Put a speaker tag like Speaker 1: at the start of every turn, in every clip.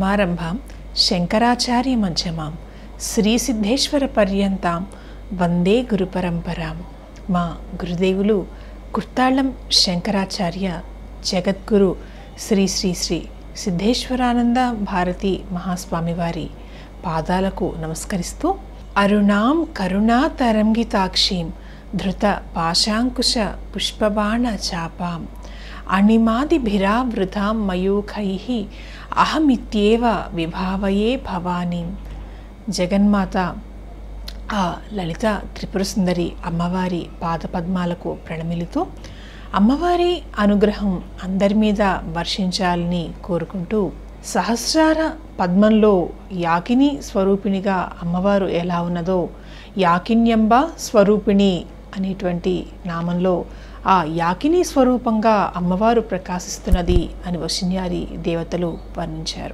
Speaker 1: సమారంభాం శంకరాచార్య మధ్యమాం శ్రీసిద్ధేశ్వర పర్యంతాం వందే గురు పరంపరాం మా గురుదేవులు కుర్తాళం శంకరాచార్య జగద్గురు శ్రీ శ్రీ శ్రీ సిద్ధేశ్వరానంద భారతి మహాస్వామి వారి పాదాలకు నమస్కరిస్తూ అరుణాం కరుణా తరంగితాక్షీం ధృత పాశాంకుశ పుష్పబాణ చాపాం అణిమాదిభిరావృతాం మయూఖై అహమిత్యేవ విభావయే భవానీం జగన్మాత ఆ లలిత త్రిపుర సుందరి అమ్మవారి పాదపద్మాలకు ప్రణమిలుతూ అమ్మవారి అనుగ్రహం అందరి మీద వర్షించాలని కోరుకుంటూ సహస్రార పద్మంలో యాకిని స్వరూపిణిగా అమ్మవారు ఎలా ఉన్నదో యాకిన్యంబ స్వరూపిణి అనేటువంటి నామంలో ఆ యాకిని స్వరూపంగా అమ్మవారు ప్రకాశిస్తున్నది అని వశిన్యారి దేవతలు వర్ణించారు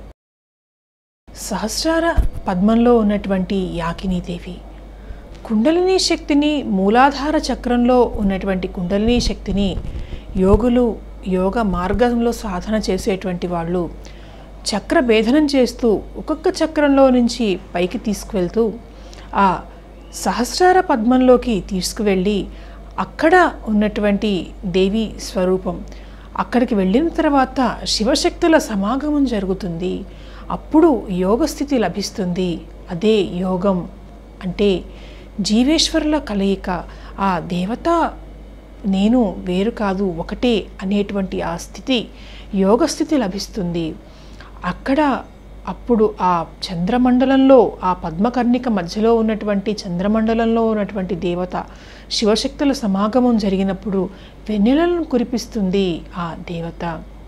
Speaker 1: సహస్రార పద్మంలో ఉన్నటువంటి యాకినీదేవి కుండలిని శక్తిని మూలాధార చక్రంలో ఉన్నటువంటి కుండలిని శక్తిని యోగులు యోగ మార్గంలో సాధన చేసేటువంటి వాళ్ళు చక్ర భేదనం చేస్తూ ఒక్కొక్క చక్రంలో నుంచి పైకి తీసుకువెళ్తూ ఆ సహస్రార పద్మంలోకి తీసుకువెళ్ళి అక్కడ ఉన్నటువంటి దేవి స్వరూపం అక్కడికి వెళ్ళిన తర్వాత శివశక్తుల సమాగమం జరుగుతుంది అప్పుడు యోగస్థితి లభిస్తుంది అదే యోగం అంటే జీవేశ్వరుల కలయిక ఆ దేవత నేను వేరు కాదు ఒకటే అనేటువంటి ఆ స్థితి యోగస్థితి లభిస్తుంది అక్కడ అప్పుడు ఆ చంద్రమండలంలో ఆ పద్మకర్ణిక మధ్యలో ఉన్నటువంటి చంద్రమండలంలో ఉన్నటువంటి దేవత శివశక్తుల సమాగమం జరిగినప్పుడు వెన్నెలను కురిపిస్తుంది ఆ దేవత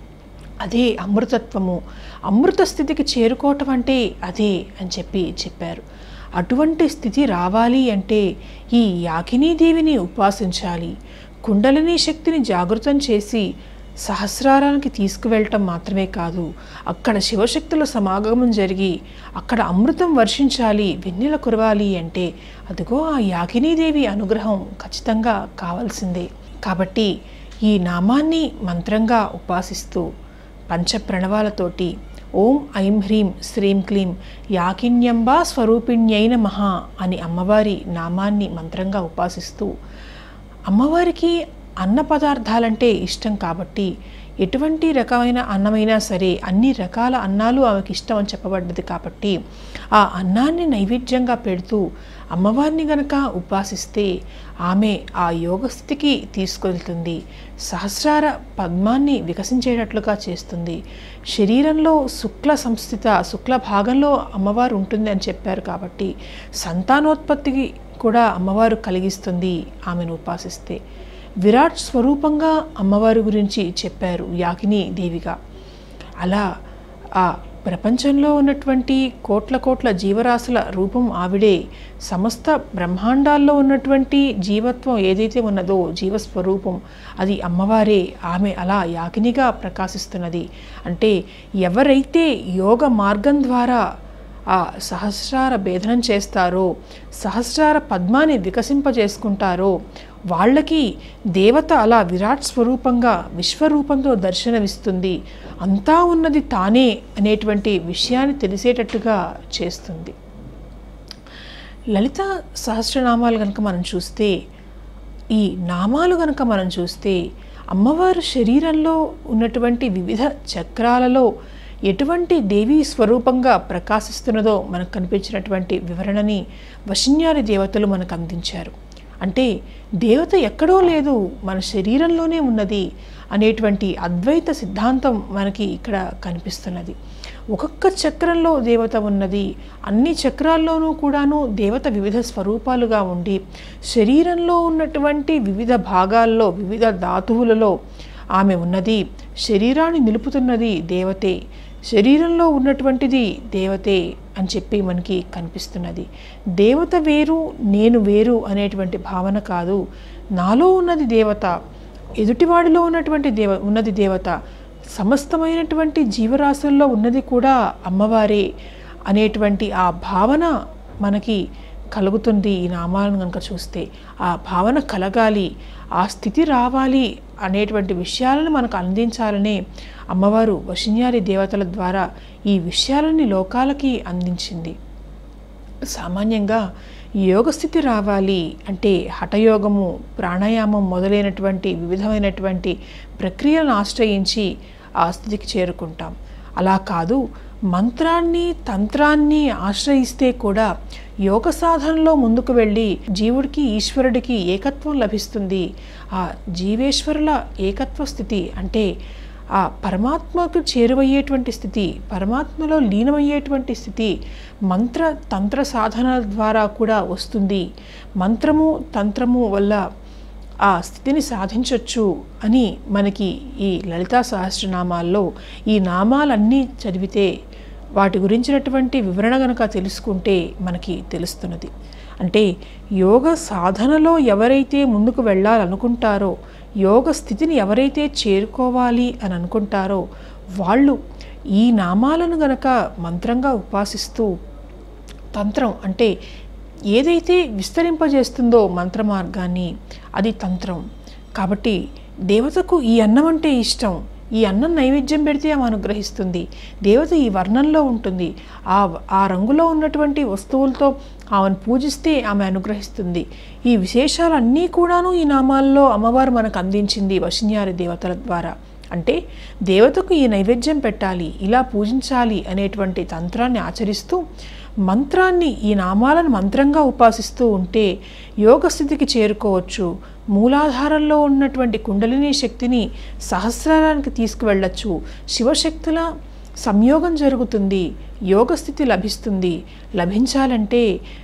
Speaker 1: అదే అమృతత్వము అమృత స్థితికి చేరుకోవటం అంటే అదే అని చెప్పి చెప్పారు అటువంటి స్థితి రావాలి అంటే ఈ యాకినీదేవిని ఉపాసించాలి కుండలిని శక్తిని జాగృతం చేసి సహస్రారానికి తీసుకువెళ్ళటం మాత్రమే కాదు అక్కడ శివశక్తుల సమాగమం జరిగి అక్కడ అమృతం వర్షించాలి వెన్నెల కురవాలి అంటే అదిగో ఆ యాకినీదేవి అనుగ్రహం ఖచ్చితంగా కావాల్సిందే కాబట్టి ఈ నామాన్ని మంత్రంగా ఉపాసిస్తూ పంచప్రణవాలతోటి ఓం ఐం హ్రీం శ్రీం క్లీం యాకిన్యంబా స్వరూపిణ్యైన మహా అని అమ్మవారి నామాన్ని మంత్రంగా ఉపాసిస్తూ అమ్మవారికి అన్న పదార్థాలంటే ఇష్టం కాబట్టి ఎటువంటి రకమైన అన్నమైనా సరే అన్ని రకాల అన్నాలు ఆమెకి ఇష్టం అని చెప్పబడ్డది కాబట్టి ఆ అన్నాన్ని నైవేద్యంగా పెడుతూ అమ్మవారిని గనక ఉపాసిస్తే ఆమె ఆ యోగస్థితికి తీసుకెళ్తుంది సహస్రార పద్మాన్ని వికసించేటట్లుగా చేస్తుంది శరీరంలో శుక్ల సంస్థిత శుక్ల భాగంలో అమ్మవారు ఉంటుంది అని చెప్పారు కాబట్టి సంతానోత్పత్తికి కూడా అమ్మవారు కలిగిస్తుంది ఆమెను ఉపాసిస్తే విరాట్ స్వరూపంగా అమ్మవారి గురించి చెప్పారు యాకిని దేవిగా అలా ఆ ప్రపంచంలో ఉన్నటువంటి కోట్ల కోట్ల జీవరాశుల రూపం ఆవిడే సమస్త బ్రహ్మాండాల్లో ఉన్నటువంటి జీవత్వం ఏదైతే ఉన్నదో జీవస్వరూపం అది అమ్మవారే ఆమె అలా యాకినిగా ప్రకాశిస్తున్నది అంటే ఎవరైతే యోగ మార్గం ద్వారా ఆ సహస్రార భేదనం చేస్తారో సహస్రార పద్మాన్ని వికసింపజేసుకుంటారో వాళ్ళకి దేవత అలా విరాట్ స్వరూపంగా విశ్వరూపంతో దర్శనమిస్తుంది అంతా ఉన్నది తానే అనేటువంటి విషయాన్ని తెలిసేటట్టుగా చేస్తుంది లలిత సహస్రనామాలు కనుక మనం చూస్తే ఈ నామాలు కనుక మనం చూస్తే అమ్మవారు శరీరంలో ఉన్నటువంటి వివిధ చక్రాలలో ఎటువంటి దేవీ స్వరూపంగా ప్రకాశిస్తున్నదో మనకు కనిపించినటువంటి వివరణని వశిన్యారి దేవతలు మనకు అందించారు అంటే దేవత ఎక్కడో లేదు మన శరీరంలోనే ఉన్నది అనేటువంటి అద్వైత సిద్ధాంతం మనకి ఇక్కడ కనిపిస్తున్నది ఒక్కొక్క చక్రంలో దేవత ఉన్నది అన్ని చక్రాల్లోనూ కూడాను దేవత వివిధ స్వరూపాలుగా ఉండి శరీరంలో ఉన్నటువంటి వివిధ భాగాల్లో వివిధ ధాతువులలో ఆమె ఉన్నది శరీరాన్ని నిలుపుతున్నది దేవతే శరీరంలో ఉన్నటువంటిది దేవతే అని చెప్పి మనకి కనిపిస్తున్నది దేవత వేరు నేను వేరు అనేటువంటి భావన కాదు నాలో ఉన్నది దేవత ఎదుటివాడిలో ఉన్నటువంటి దేవ ఉన్నది దేవత సమస్తమైనటువంటి జీవరాశుల్లో ఉన్నది కూడా అమ్మవారే అనేటువంటి ఆ భావన మనకి కలుగుతుంది ఈ నామాలను కనుక చూస్తే ఆ భావన కలగాలి ఆ స్థితి రావాలి అనేటువంటి విషయాలను మనకు అందించాలనే అమ్మవారు వశిన్యారి దేవతల ద్వారా ఈ విషయాలని లోకాలకి అందించింది సామాన్యంగా యోగస్థితి రావాలి అంటే హఠయోగము ప్రాణాయామం మొదలైనటువంటి వివిధమైనటువంటి ప్రక్రియలను ఆశ్రయించి ఆ స్థితికి చేరుకుంటాం అలా కాదు మంత్రాన్ని తంత్రాన్ని ఆశ్రయిస్తే కూడా యోగ సాధనలో ముందుకు వెళ్ళి జీవుడికి ఈశ్వరుడికి ఏకత్వం లభిస్తుంది ఆ జీవేశ్వరుల ఏకత్వ స్థితి అంటే ఆ పరమాత్మకు చేరువయ్యేటువంటి స్థితి పరమాత్మలో లీనమయ్యేటువంటి స్థితి మంత్ర తంత్ర సాధనల ద్వారా కూడా వస్తుంది మంత్రము తంత్రము వల్ల ఆ స్థితిని సాధించవచ్చు అని మనకి ఈ లలితా సహస్రనామాల్లో ఈ నామాలన్నీ చదివితే వాటి గురించినటువంటి వివరణ గనక తెలుసుకుంటే మనకి తెలుస్తున్నది అంటే యోగ సాధనలో ఎవరైతే ముందుకు వెళ్ళాలనుకుంటారో యోగ స్థితిని ఎవరైతే చేరుకోవాలి అని అనుకుంటారో వాళ్ళు ఈ నామాలను గనక మంత్రంగా ఉపాసిస్తూ తంత్రం అంటే ఏదైతే విస్తరింపజేస్తుందో మంత్ర మార్గాన్ని అది తంత్రం కాబట్టి దేవతకు ఈ అన్నం అంటే ఇష్టం ఈ అన్నం నైవేద్యం పెడితే ఆమె అనుగ్రహిస్తుంది దేవత ఈ వర్ణంలో ఉంటుంది ఆ ఆ రంగులో ఉన్నటువంటి వస్తువులతో ఆమెను పూజిస్తే ఆమె అనుగ్రహిస్తుంది ఈ విశేషాలన్నీ కూడాను ఈ నామాల్లో అమ్మవారు మనకు అందించింది వశిన్యారి దేవతల ద్వారా అంటే దేవతకు ఈ నైవేద్యం పెట్టాలి ఇలా పూజించాలి అనేటువంటి తంత్రాన్ని ఆచరిస్తూ మంత్రాన్ని ఈ నామాలను మంత్రంగా ఉపాసిస్తూ ఉంటే యోగ స్థితికి చేరుకోవచ్చు మూలాధారంలో ఉన్నటువంటి కుండలిని శక్తిని సహస్రానికి తీసుకువెళ్ళచ్చు శివశక్తుల సంయోగం జరుగుతుంది యోగ స్థితి లభిస్తుంది లభించాలంటే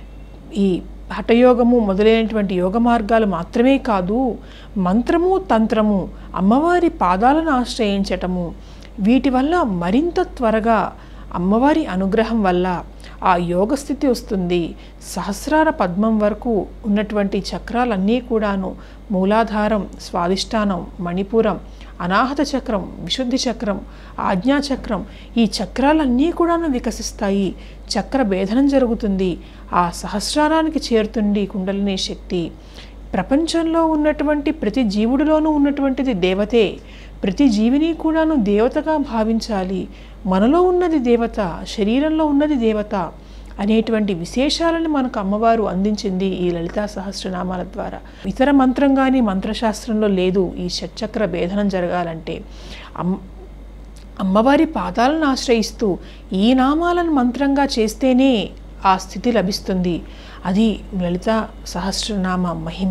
Speaker 1: ఈ హఠయోగము మొదలైనటువంటి యోగ మార్గాలు మాత్రమే కాదు మంత్రము తంత్రము అమ్మవారి పాదాలను ఆశ్రయించటము వీటి వల్ల మరింత త్వరగా అమ్మవారి అనుగ్రహం వల్ల ఆ యోగ స్థితి వస్తుంది సహస్రార పద్మం వరకు ఉన్నటువంటి చక్రాలన్నీ కూడాను మూలాధారం స్వాదిష్టానం మణిపురం అనాహత చక్రం విశుద్ధి చక్రం ఆజ్ఞాచక్రం ఈ చక్రాలన్నీ కూడాను వికసిస్తాయి చక్ర భేదనం జరుగుతుంది ఆ సహస్రారానికి చేరుతుంది కుండలిని శక్తి ప్రపంచంలో ఉన్నటువంటి ప్రతి జీవుడిలోనూ ఉన్నటువంటిది దేవతే ప్రతి జీవిని కూడాను దేవతగా భావించాలి మనలో ఉన్నది దేవత శరీరంలో ఉన్నది దేవత అనేటువంటి విశేషాలను మనకు అమ్మవారు అందించింది ఈ లలితా సహస్రనామాల ద్వారా ఇతర మంత్రం కానీ మంత్రశాస్త్రంలో లేదు ఈ షట్చక్ర భేదనం జరగాలంటే అమ్ అమ్మవారి పాదాలను ఆశ్రయిస్తూ ఈ నామాలను మంత్రంగా చేస్తేనే ఆ స్థితి లభిస్తుంది అది లలిత సహస్రనామ మహిమ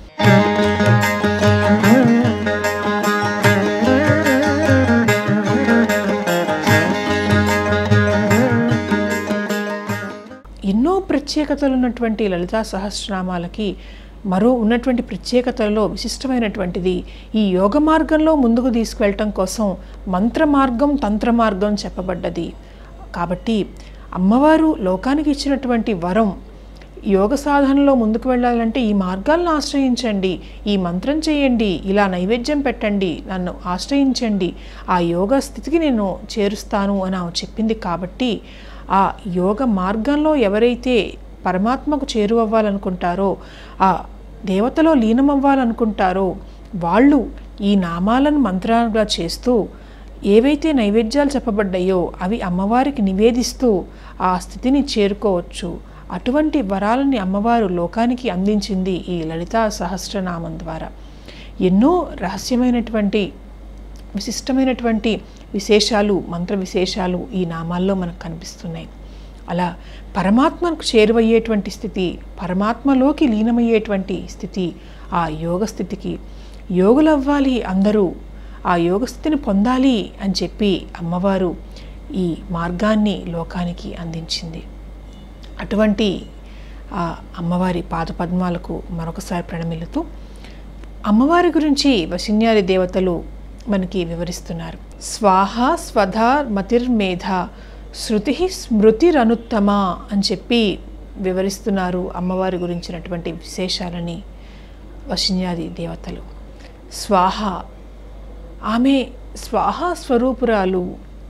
Speaker 1: ఎన్నో ప్రత్యేకతలు ఉన్నటువంటి లలితా సహస్రనామాలకి మరో ఉన్నటువంటి ప్రత్యేకతలలో విశిష్టమైనటువంటిది ఈ యోగ మార్గంలో ముందుకు తీసుకువెళ్ళటం కోసం మంత్ర మార్గం తంత్ర మార్గం చెప్పబడ్డది కాబట్టి అమ్మవారు లోకానికి ఇచ్చినటువంటి వరం యోగ సాధనలో ముందుకు వెళ్ళాలంటే ఈ మార్గాలను ఆశ్రయించండి ఈ మంత్రం చేయండి ఇలా నైవేద్యం పెట్టండి నన్ను ఆశ్రయించండి ఆ యోగ స్థితికి నేను చేరుస్తాను అని ఆమె చెప్పింది కాబట్టి ఆ యోగ మార్గంలో ఎవరైతే పరమాత్మకు చేరువవ్వాలనుకుంటారో ఆ దేవతలో లీనమవ్వాలనుకుంటారో వాళ్ళు ఈ నామాలను మంత్రాలుగా చేస్తూ ఏవైతే నైవేద్యాలు చెప్పబడ్డాయో అవి అమ్మవారికి నివేదిస్తూ ఆ స్థితిని చేరుకోవచ్చు అటువంటి వరాలని అమ్మవారు లోకానికి అందించింది ఈ లలితా సహస్రనామం ద్వారా ఎన్నో రహస్యమైనటువంటి విశిష్టమైనటువంటి విశేషాలు మంత్ర విశేషాలు ఈ నామాల్లో మనకు కనిపిస్తున్నాయి అలా పరమాత్మకు చేరువయ్యేటువంటి స్థితి పరమాత్మలోకి లీనమయ్యేటువంటి స్థితి ఆ యోగ స్థితికి యోగులవ్వాలి అందరూ ఆ యోగ స్థితిని పొందాలి అని చెప్పి అమ్మవారు ఈ మార్గాన్ని లోకానికి అందించింది అటువంటి ఆ అమ్మవారి పాదపద్మాలకు మరొకసారి ప్రణమిల్లుతూ అమ్మవారి గురించి వశిన్యారి దేవతలు మనకి వివరిస్తున్నారు స్వాహ స్వధ మతిర్మేధ శృతి స్మృతిరనుత్తమ అని చెప్పి వివరిస్తున్నారు అమ్మవారి గురించినటువంటి విశేషాలని వశిన్యాది దేవతలు స్వాహ ఆమె స్వాహ స్వరూపురాలు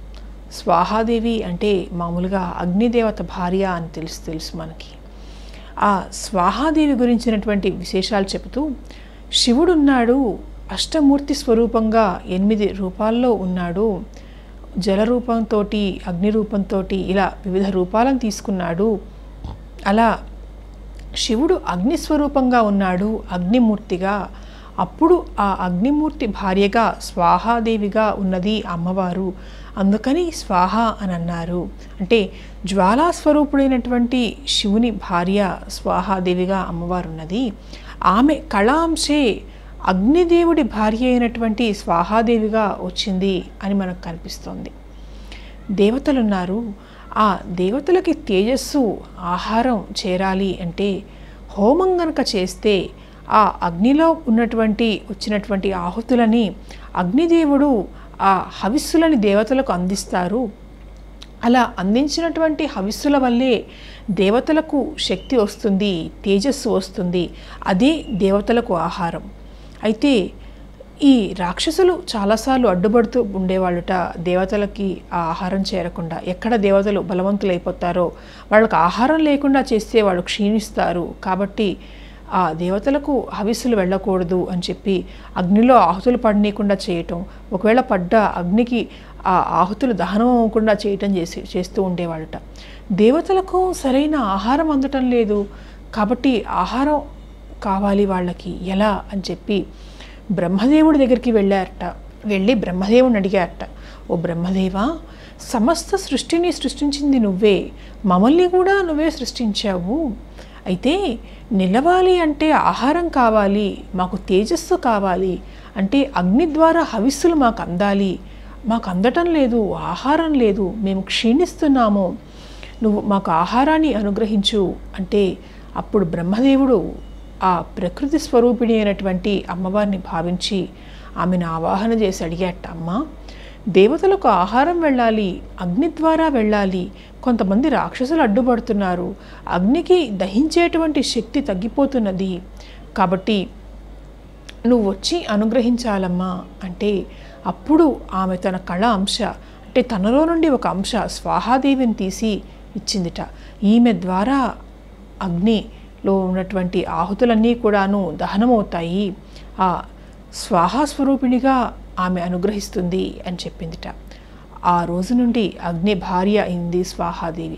Speaker 1: స్వాహాదేవి అంటే మామూలుగా అగ్నిదేవత భార్య అని తెలుసు తెలుసు మనకి ఆ స్వాహాదేవి గురించినటువంటి విశేషాలు చెబుతూ శివుడున్నాడు అష్టమూర్తి స్వరూపంగా ఎనిమిది రూపాల్లో ఉన్నాడు జల రూపంతో అగ్ని రూపంతో ఇలా వివిధ రూపాలను తీసుకున్నాడు అలా శివుడు అగ్నిస్వరూపంగా ఉన్నాడు అగ్నిమూర్తిగా అప్పుడు ఆ అగ్నిమూర్తి భార్యగా స్వాహాదేవిగా ఉన్నది అమ్మవారు అందుకని స్వాహ అని అన్నారు అంటే జ్వాలా స్వరూపుడైనటువంటి శివుని భార్య స్వాహాదేవిగా అమ్మవారు ఉన్నది ఆమె కళాంశే అగ్నిదేవుడి భార్య అయినటువంటి స్వాహాదేవిగా వచ్చింది అని మనకు కనిపిస్తోంది దేవతలున్నారు ఆ దేవతలకి తేజస్సు ఆహారం చేరాలి అంటే హోమం గనక చేస్తే ఆ అగ్నిలో ఉన్నటువంటి వచ్చినటువంటి ఆహుతులని అగ్నిదేవుడు ఆ హవిస్సులని దేవతలకు అందిస్తారు అలా అందించినటువంటి హవిస్సుల వల్లే దేవతలకు శక్తి వస్తుంది తేజస్సు వస్తుంది అదే దేవతలకు ఆహారం అయితే ఈ రాక్షసులు చాలాసార్లు అడ్డుపడుతూ ఉండేవాళ్ళుట దేవతలకి ఆ ఆహారం చేరకుండా ఎక్కడ దేవతలు బలవంతులైపోతారో వాళ్ళకి ఆహారం లేకుండా చేస్తే వాళ్ళు క్షీణిస్తారు కాబట్టి ఆ దేవతలకు హవిస్సులు వెళ్ళకూడదు అని చెప్పి అగ్నిలో ఆహుతులు పడనీయకుండా చేయటం ఒకవేళ పడ్డ అగ్నికి ఆ ఆహుతులు దహనం అవ్వకుండా చేయటం చేసి చేస్తూ ఉండేవాళ్ళట దేవతలకు సరైన ఆహారం అందటం లేదు కాబట్టి ఆహారం కావాలి వాళ్ళకి ఎలా అని చెప్పి బ్రహ్మదేవుడి దగ్గరికి వెళ్ళారట వెళ్ళి బ్రహ్మదేవుని అడిగారట ఓ బ్రహ్మదేవా సమస్త సృష్టిని సృష్టించింది నువ్వే మమ్మల్ని కూడా నువ్వే సృష్టించావు అయితే నిలవాలి అంటే ఆహారం కావాలి మాకు తేజస్సు కావాలి అంటే అగ్ని ద్వారా హవిస్సులు మాకు అందాలి మాకు అందటం లేదు ఆహారం లేదు మేము క్షీణిస్తున్నాము నువ్వు మాకు ఆహారాన్ని అనుగ్రహించు అంటే అప్పుడు బ్రహ్మదేవుడు ఆ ప్రకృతి స్వరూపిణి అయినటువంటి అమ్మవారిని భావించి ఆమెను ఆవాహన చేసి అడిగాట అమ్మ దేవతలకు ఆహారం వెళ్ళాలి అగ్ని ద్వారా వెళ్ళాలి కొంతమంది రాక్షసులు అడ్డుపడుతున్నారు అగ్నికి దహించేటువంటి శక్తి తగ్గిపోతున్నది కాబట్టి నువ్వు వచ్చి అనుగ్రహించాలమ్మా అంటే అప్పుడు ఆమె తన కళ అంశ అంటే తనలో నుండి ఒక అంశ స్వాహాదేవిని తీసి ఇచ్చిందిట ఈమె ద్వారా అగ్నిలో ఉన్నటువంటి ఆహుతులన్నీ కూడాను దహనమవుతాయి ఆ స్వాహాస్వరూపిణిగా ఆమె అనుగ్రహిస్తుంది అని చెప్పిందిట ఆ రోజు నుండి అగ్ని భార్య అయింది స్వాహాదేవి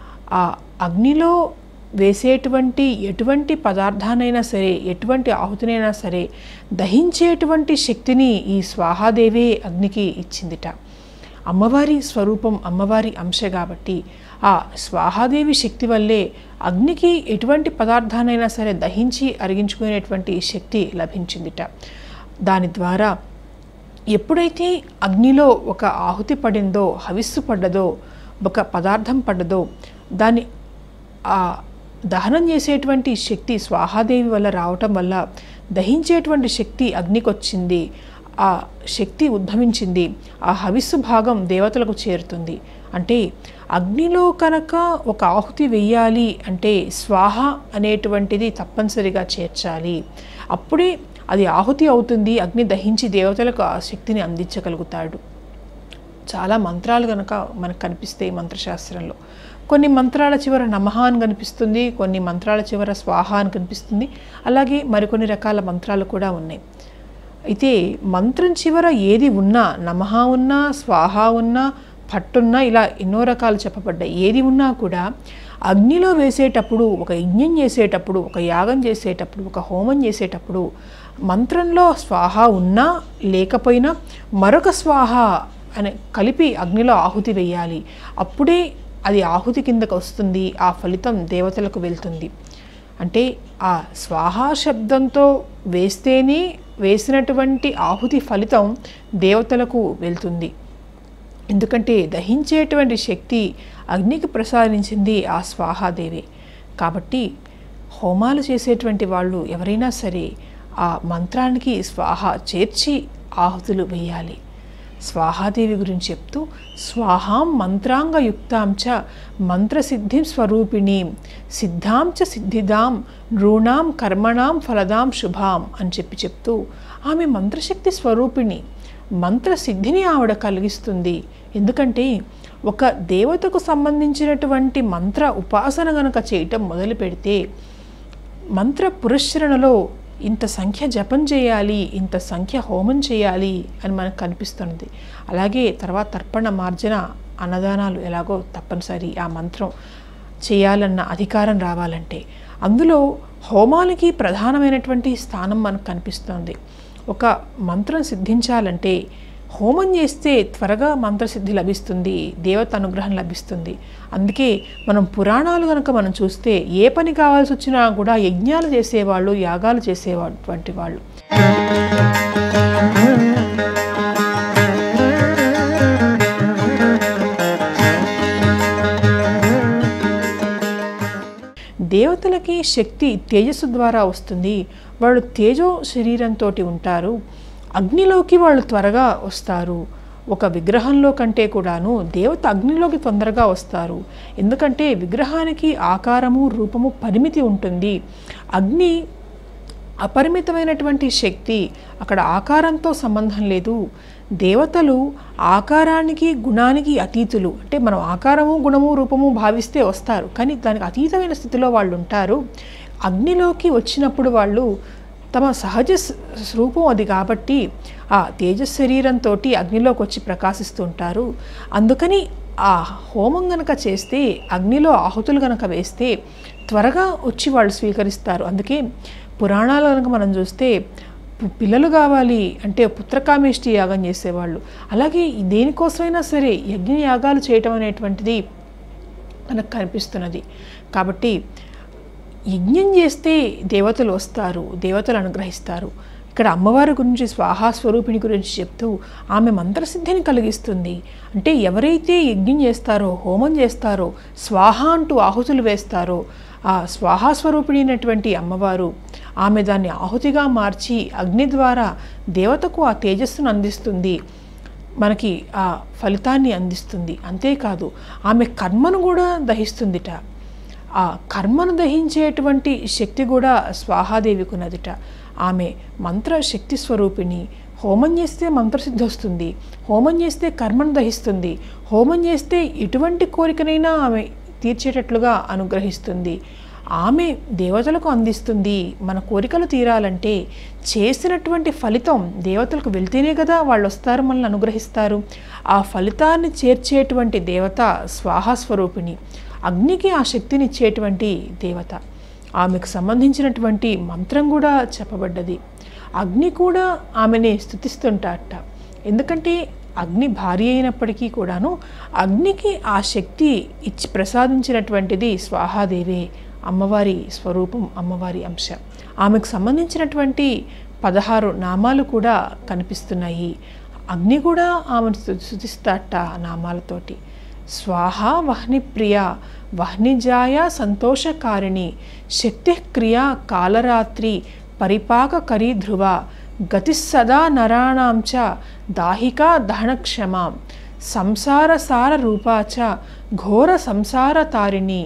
Speaker 1: ఆ అగ్నిలో వేసేటువంటి ఎటువంటి పదార్థానైనా సరే ఎటువంటి ఆహుతినైనా సరే దహించేటువంటి శక్తిని ఈ స్వాహాదేవే అగ్నికి ఇచ్చిందిట అమ్మవారి స్వరూపం అమ్మవారి అంశ కాబట్టి ఆ స్వాహాదేవి శక్తి వల్లే అగ్నికి ఎటువంటి పదార్థానైనా సరే దహించి అరిగించుకునేటువంటి శక్తి లభించిందిట దాని ద్వారా ఎప్పుడైతే అగ్నిలో ఒక ఆహుతి పడిందో హవిస్సు పడ్డదో ఒక పదార్థం పడ్డదో దాన్ని ఆ దహనం చేసేటువంటి శక్తి స్వాహాదేవి వల్ల రావటం వల్ల దహించేటువంటి శక్తి అగ్నికి వచ్చింది ఆ శక్తి ఉద్భవించింది ఆ హవిస్సు భాగం దేవతలకు చేరుతుంది అంటే అగ్నిలో కనుక ఒక ఆహుతి వెయ్యాలి అంటే స్వాహ అనేటువంటిది తప్పనిసరిగా చేర్చాలి అప్పుడే అది ఆహుతి అవుతుంది అగ్ని దహించి దేవతలకు ఆ శక్తిని అందించగలుగుతాడు చాలా మంత్రాలు కనుక మనకు కనిపిస్తాయి మంత్రశాస్త్రంలో కొన్ని మంత్రాల చివర నమః అని కనిపిస్తుంది కొన్ని మంత్రాల చివర స్వాహ అని కనిపిస్తుంది అలాగే మరికొన్ని రకాల మంత్రాలు కూడా ఉన్నాయి అయితే మంత్రం చివర ఏది ఉన్నా నమః ఉన్నా స్వాహ ఉన్నా పట్టున్నా ఇలా ఎన్నో రకాలు చెప్పబడ్డాయి ఏది ఉన్నా కూడా అగ్నిలో వేసేటప్పుడు ఒక యజ్ఞం చేసేటప్పుడు ఒక యాగం చేసేటప్పుడు ఒక హోమం చేసేటప్పుడు మంత్రంలో స్వాహ ఉన్నా లేకపోయినా మరొక స్వాహ అని కలిపి అగ్నిలో ఆహుతి వేయాలి అప్పుడే అది ఆహుతి కిందకు వస్తుంది ఆ ఫలితం దేవతలకు వెళ్తుంది అంటే ఆ స్వాహా శబ్దంతో వేస్తేనే వేసినటువంటి ఆహుతి ఫలితం దేవతలకు వెళ్తుంది ఎందుకంటే దహించేటువంటి శక్తి అగ్నికి ప్రసాదించింది ఆ స్వాహాదేవి కాబట్టి హోమాలు చేసేటువంటి వాళ్ళు ఎవరైనా సరే ఆ మంత్రానికి స్వాహ చేర్చి ఆహుతులు వేయాలి స్వాహాదేవి గురించి చెప్తూ స్వాహాం మంత్రాంగయుక్తాం చ మంత్రసిద్ధిం స్వరూపిణీం సిద్ధాం చ సిద్ధిదాం నృణాం కర్మణాం ఫలదాం శుభాం అని చెప్పి చెప్తూ ఆమె మంత్రశక్తి స్వరూపిణి మంత్రసిద్ధిని ఆవిడ కలిగిస్తుంది ఎందుకంటే ఒక దేవతకు సంబంధించినటువంటి మంత్ర ఉపాసన గనక చేయటం మొదలు పెడితే మంత్ర పురస్చరణలో ఇంత సంఖ్య జపం చేయాలి ఇంత సంఖ్య హోమం చేయాలి అని మనకు కనిపిస్తున్నది అలాగే తర్వాత తర్పణ మార్జన అన్నదానాలు ఎలాగో తప్పనిసరి ఆ మంత్రం చేయాలన్న అధికారం రావాలంటే అందులో హోమాలకి ప్రధానమైనటువంటి స్థానం మనకు కనిపిస్తుంది ఒక మంత్రం సిద్ధించాలంటే హోమం చేస్తే త్వరగా మంత్రసిద్ధి లభిస్తుంది దేవత అనుగ్రహం లభిస్తుంది అందుకే మనం పురాణాలు కనుక మనం చూస్తే ఏ పని కావాల్సి వచ్చినా కూడా యజ్ఞాలు చేసేవాళ్ళు యాగాలు చేసేటువంటి వాళ్ళు దేవతలకి శక్తి తేజస్సు ద్వారా వస్తుంది వాళ్ళు తేజో శరీరంతో ఉంటారు అగ్నిలోకి వాళ్ళు త్వరగా వస్తారు ఒక విగ్రహంలో కంటే కూడాను దేవత అగ్నిలోకి తొందరగా వస్తారు ఎందుకంటే విగ్రహానికి ఆకారము రూపము పరిమితి ఉంటుంది అగ్ని అపరిమితమైనటువంటి శక్తి అక్కడ ఆకారంతో సంబంధం లేదు దేవతలు ఆకారానికి గుణానికి అతీతులు అంటే మనం ఆకారము గుణము రూపము భావిస్తే వస్తారు కానీ దానికి అతీతమైన స్థితిలో వాళ్ళు ఉంటారు అగ్నిలోకి వచ్చినప్పుడు వాళ్ళు తమ సహజ స్- స్వరూపం అది కాబట్టి ఆ తేజస్ శరీరంతో అగ్నిలోకి వచ్చి ప్రకాశిస్తూ ఉంటారు అందుకని ఆ హోమం గనక చేస్తే అగ్నిలో ఆహుతులు గనక వేస్తే త్వరగా వచ్చి వాళ్ళు స్వీకరిస్తారు అందుకే పురాణాలు కనుక మనం చూస్తే పు- పిల్లలు కావాలి అంటే పుత్రకామేష్టి యాగం చేసేవాళ్ళు అలాగే దేనికోసమైనా సరే యజ్ఞ యాగాలు చేయటం అనేటువంటిది మనకు కనిపిస్తున్నది కాబట్టి యజ్ఞం చేస్తే దేవతలు వస్తారు దేవతలు అనుగ్రహిస్తారు ఇక్కడ అమ్మవారి గురించి స్వాహా స్వరూపిణి గురించి చెప్తూ ఆమె మంత్రసిద్ధిని కలిగిస్తుంది అంటే ఎవరైతే యజ్ఞం చేస్తారో హోమం చేస్తారో స్వాహ అంటూ ఆహుతులు వేస్తారో ఆ స్వాహా స్వరూపిణి అయినటువంటి అమ్మవారు ఆమె దాన్ని ఆహుతిగా మార్చి అగ్ని ద్వారా దేవతకు ఆ తేజస్సును అందిస్తుంది మనకి ఆ ఫలితాన్ని అందిస్తుంది అంతేకాదు ఆమె కర్మను కూడా దహిస్తుందిట ఆ కర్మను దహించేటువంటి శక్తి కూడా స్వాహాదేవికి ఉన్నదిట ఆమె మంత్ర శక్తి స్వరూపిణి హోమం చేస్తే మంత్రసిద్ధి వస్తుంది హోమం చేస్తే కర్మను దహిస్తుంది హోమం చేస్తే ఎటువంటి కోరికనైనా ఆమె తీర్చేటట్లుగా అనుగ్రహిస్తుంది ఆమె దేవతలకు అందిస్తుంది మన కోరికలు తీరాలంటే చేసినటువంటి ఫలితం దేవతలకు వెళ్తేనే కదా వాళ్ళు వస్తారు మనల్ని అనుగ్రహిస్తారు ఆ ఫలితాన్ని చేర్చేటువంటి దేవత స్వాహా స్వరూపిణి అగ్నికి ఆ శక్తిని ఇచ్చేటువంటి దేవత ఆమెకు సంబంధించినటువంటి మంత్రం కూడా చెప్పబడ్డది అగ్ని కూడా ఆమెని స్థుతిస్తుంటాట ఎందుకంటే అగ్ని భార్య అయినప్పటికీ కూడాను అగ్నికి ఆ శక్తి ఇచ్చి ప్రసాదించినటువంటిది స్వాహాదేవే అమ్మవారి స్వరూపం అమ్మవారి అంశ ఆమెకు సంబంధించినటువంటి పదహారు నామాలు కూడా కనిపిస్తున్నాయి అగ్ని కూడా ఆమెను స్థు- స్థుతిస్తాట ఆ నామాలతోటి స్వాహ వహ్నిప్రియ వహ్నిజాయ సంతోషకారిణి శక్తి క్రియా కాలరాత్రి పరిపాకకరీ ధ్రువ గతి సదా నరాణాం చ దాహికా దహనక్షమాం సంసార సార రూపా చ ఘోర సంసార తారిణి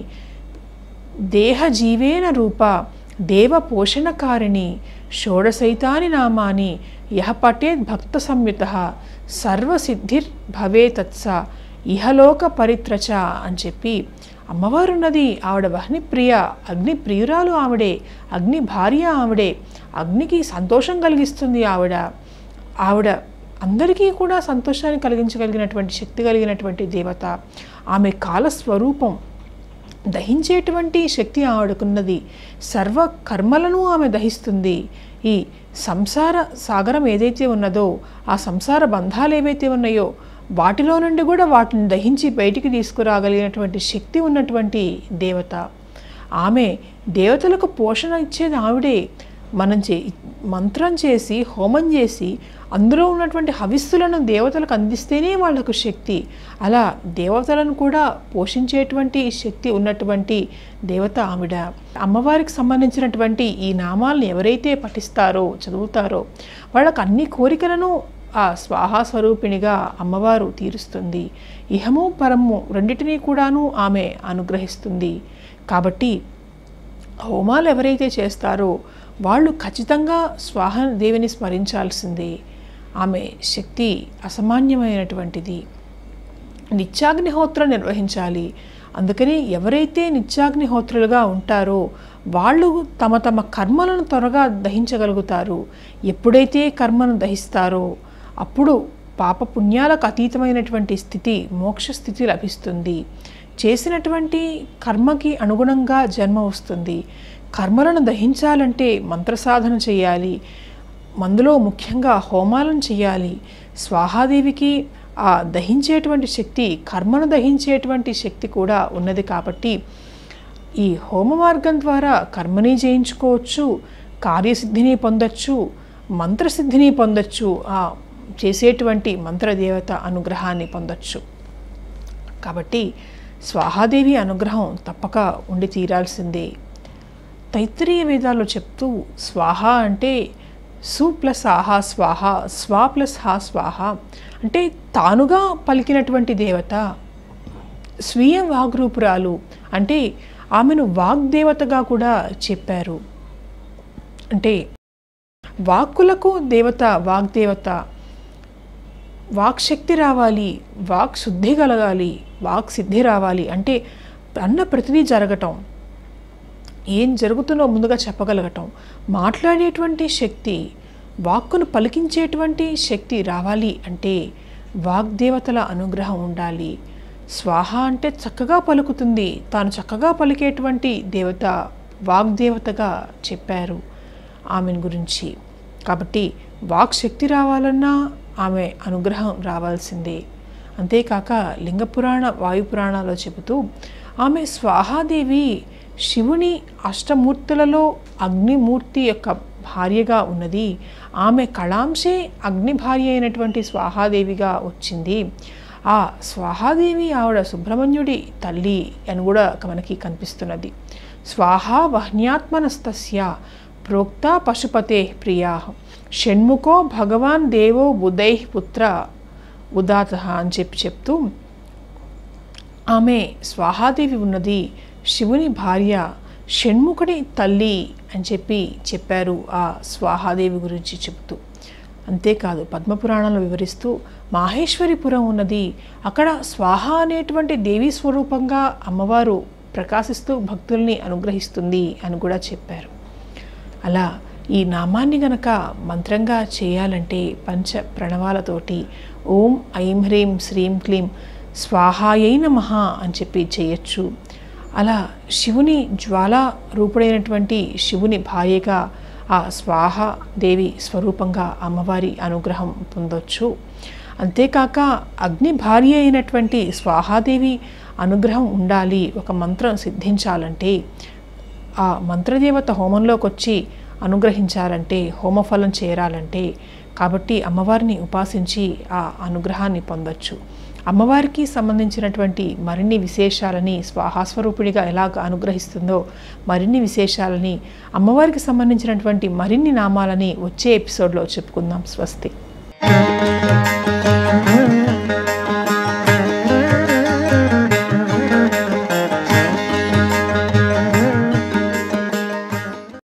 Speaker 1: దేహజీవేన రూప దేవ పోషణకారిణి షోడశైతాని నామాని యహ పఠేత్ భక్త సంయుత సర్వసిద్ధిర్ భవే తత్స ఇహలోక పరిత్రచ అని చెప్పి అమ్మవారు ఉన్నది ఆవిడ వహ్ని ప్రియ అగ్ని ప్రియురాలు ఆవిడే అగ్ని భార్య ఆవిడే అగ్నికి సంతోషం కలిగిస్తుంది ఆవిడ ఆవిడ అందరికీ కూడా సంతోషాన్ని కలిగించగలిగినటువంటి శక్తి కలిగినటువంటి దేవత ఆమె కాలస్వరూపం దహించేటువంటి శక్తి ఆవిడకున్నది సర్వ కర్మలను ఆమె దహిస్తుంది ఈ సంసార సాగరం ఏదైతే ఉన్నదో ఆ సంసార బంధాలు ఏవైతే ఉన్నాయో వాటిలో నుండి కూడా వాటిని దహించి బయటికి తీసుకురాగలిగినటువంటి శక్తి ఉన్నటువంటి దేవత ఆమె దేవతలకు పోషణ ఇచ్చేది ఆవిడే మనం చే మంత్రం చేసి హోమం చేసి అందులో ఉన్నటువంటి హవిస్సులను దేవతలకు అందిస్తేనే వాళ్లకు శక్తి అలా దేవతలను కూడా పోషించేటువంటి శక్తి ఉన్నటువంటి దేవత ఆవిడ అమ్మవారికి సంబంధించినటువంటి ఈ నామాలను ఎవరైతే పఠిస్తారో చదువుతారో వాళ్ళకు అన్ని కోరికలను ఆ స్వాహా స్వరూపిణిగా అమ్మవారు తీరుస్తుంది ఇహము పరము రెండిటినీ కూడాను ఆమె అనుగ్రహిస్తుంది కాబట్టి హోమాలు ఎవరైతే చేస్తారో వాళ్ళు ఖచ్చితంగా స్వాహ దేవిని స్మరించాల్సిందే ఆమె శక్తి అసామాన్యమైనటువంటిది నిత్యాగ్నిహోత్రం నిర్వహించాలి అందుకని ఎవరైతే నిత్యాగ్నిహోత్రులుగా ఉంటారో వాళ్ళు తమ తమ కర్మలను త్వరగా దహించగలుగుతారు ఎప్పుడైతే కర్మను దహిస్తారో అప్పుడు పాప పుణ్యాలకు అతీతమైనటువంటి స్థితి మోక్ష స్థితి లభిస్తుంది చేసినటువంటి కర్మకి అనుగుణంగా జన్మ వస్తుంది కర్మలను దహించాలంటే మంత్రసాధన చేయాలి మందులో ముఖ్యంగా హోమాలను చేయాలి స్వాహాదేవికి ఆ దహించేటువంటి శక్తి కర్మను దహించేటువంటి శక్తి కూడా ఉన్నది కాబట్టి ఈ హోమ మార్గం ద్వారా కర్మని జయించుకోవచ్చు కార్యసిద్ధిని పొందొచ్చు మంత్రసిద్ధిని పొందొచ్చు ఆ చేసేటువంటి మంత్రదేవత అనుగ్రహాన్ని పొందొచ్చు కాబట్టి స్వాహాదేవి అనుగ్రహం తప్పక ఉండి తీరాల్సిందే తైత్తరీయ వేదాల్లో చెప్తూ స్వాహ అంటే సు ప్లస్ ఆహా స్వాహ స్వా ప్లస్ హా స్వాహ అంటే తానుగా పలికినటువంటి దేవత స్వీయ వాగ్రూపురాలు అంటే ఆమెను వాగ్దేవతగా కూడా చెప్పారు అంటే వాక్కులకు దేవత వాగ్దేవత వాక్ శక్తి రావాలి వాక్ శుద్ధి కలగాలి వాక్ సిద్ధి రావాలి అంటే అన్న ప్రతిదీ జరగటం ఏం జరుగుతుందో ముందుగా చెప్పగలగటం మాట్లాడేటువంటి శక్తి వాక్కును పలికించేటువంటి శక్తి రావాలి అంటే వాగ్దేవతల అనుగ్రహం ఉండాలి స్వాహ అంటే చక్కగా పలుకుతుంది తాను చక్కగా పలికేటువంటి దేవత వాగ్దేవతగా చెప్పారు ఆమెను గురించి కాబట్టి వాక్ శక్తి రావాలన్నా ఆమె అనుగ్రహం రావాల్సిందే అంతేకాక లింగపురాణ వాయుపురాణాలో చెబుతూ ఆమె స్వాహాదేవి శివుని అష్టమూర్తులలో అగ్నిమూర్తి యొక్క భార్యగా ఉన్నది ఆమె కళాంశే అగ్ని భార్య అయినటువంటి స్వాహాదేవిగా వచ్చింది ఆ స్వాహాదేవి ఆవిడ సుబ్రహ్మణ్యుడి తల్లి అని కూడా మనకి కనిపిస్తున్నది స్వాహా వహ్న్యాత్మనస్తస్య ప్రోక్త పశుపతే ప్రియా షణ్ముఖో భగవాన్ దేవో బుధై పుత్ర ఉదాత అని చెప్పి చెప్తూ ఆమె స్వాహాదేవి ఉన్నది శివుని భార్య షణ్ముఖుడి తల్లి అని చెప్పి చెప్పారు ఆ స్వాహాదేవి గురించి చెబుతూ అంతేకాదు పద్మపురాణంలో వివరిస్తూ మాహేశ్వరిపురం ఉన్నది అక్కడ స్వాహ అనేటువంటి దేవీ స్వరూపంగా అమ్మవారు ప్రకాశిస్తూ భక్తుల్ని అనుగ్రహిస్తుంది అని కూడా చెప్పారు అలా ఈ నామాన్ని గనక మంత్రంగా చేయాలంటే పంచ ప్రణవాలతోటి ఓం ఐం హ్రీం శ్రీం క్లీం స్వాహాయై నమః అని చెప్పి చేయొచ్చు అలా శివుని జ్వాలా రూపుడైనటువంటి శివుని భార్యగా ఆ స్వాహ దేవి స్వరూపంగా అమ్మవారి అనుగ్రహం పొందొచ్చు అంతేకాక అగ్ని భార్య అయినటువంటి స్వాహాదేవి అనుగ్రహం ఉండాలి ఒక మంత్రం సిద్ధించాలంటే ఆ మంత్రదేవత హోమంలోకి వచ్చి అనుగ్రహించాలంటే హోమఫలం చేరాలంటే కాబట్టి అమ్మవారిని ఉపాసించి ఆ అనుగ్రహాన్ని పొందొచ్చు అమ్మవారికి సంబంధించినటువంటి మరిన్ని విశేషాలని స్వాహాస్వరూపుడిగా ఎలాగ అనుగ్రహిస్తుందో మరిన్ని విశేషాలని అమ్మవారికి సంబంధించినటువంటి మరిన్ని నామాలని వచ్చే ఎపిసోడ్లో చెప్పుకుందాం స్వస్తి